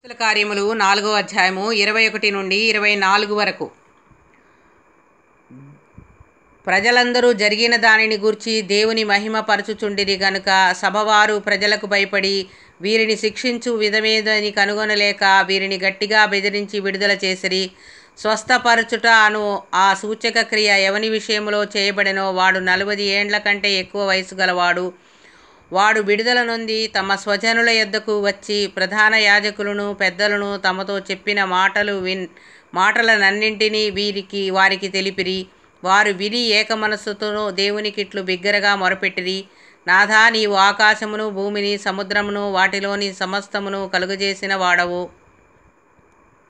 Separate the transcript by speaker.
Speaker 1: అపోస్తల కార్యములు నాలుగో అధ్యాయము ఇరవై ఒకటి నుండి ఇరవై నాలుగు వరకు ప్రజలందరూ జరిగిన దానిని గూర్చి దేవుని మహిమ పరచుచుండిరి గనుక సభవారు ప్రజలకు భయపడి వీరిని శిక్షించు విధమేదని కనుగొనలేక వీరిని గట్టిగా బెదిరించి విడుదల చేసిరి స్వస్థపరచుట అను ఆ సూచక క్రియ ఎవని విషయంలో చేయబడెనో వాడు నలభై ఏండ్ల కంటే ఎక్కువ వయసు గలవాడు వాడు విడుదల నొంది తమ స్వజనుల యొద్దకు వచ్చి ప్రధాన యాజకులను పెద్దలను తమతో చెప్పిన మాటలు విన్ మాటలనన్నింటినీ వీరికి వారికి తెలిపిరి వారు విని ఏక మనస్సుతో దేవునికిట్లు బిగ్గరగా మొరపెట్టిరి నాథా నీవు ఆకాశమును భూమిని సముద్రమును వాటిలోని సమస్తమును కలుగజేసిన వాడవు